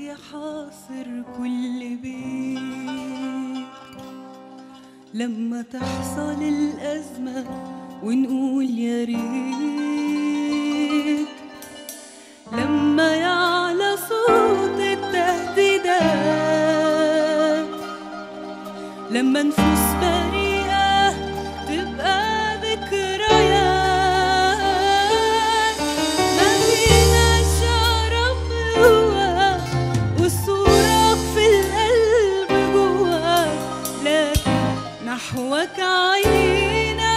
حاصر كل بيت لما تحصل الأزمة ونقول يا ريت لما يعلى صوت التهديدات لما نفوس بريئة تبقى ذكريات ما فيناش رب جوا والصورة في القلب جوا لكن نحوك عينينا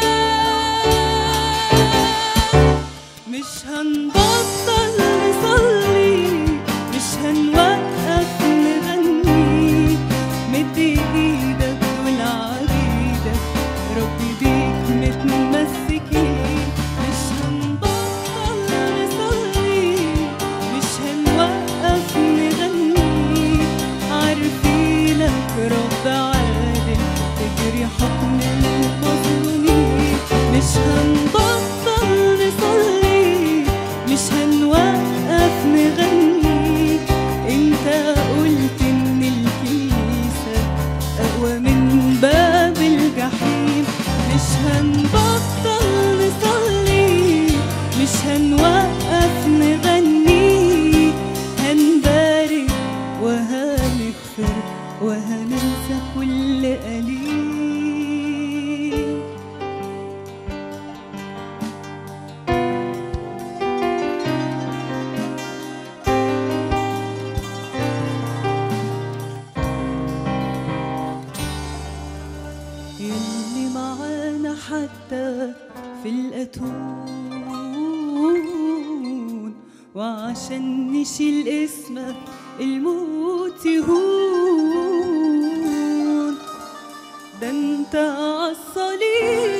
مش هنبطل نصلي مش هنوقف نغني مد ايدك والعبيدك ربي بيك متمسكين مش هنبطل نصلي مش هنوقف نغني عارفينك رب عادل تجري حكم المظلومين مش هنبطل نصلي مش هنوقف نغني انت قلت ان الكنيسة اقوى من باب الجحيم مش هنبطل نصلي مش هنوقف نغني هنبارك وهنغفر وهننسى كل قليل يلي معانا حتى في الأتون وعشان نشيل اسمك الموت يهون ده انت عالصليب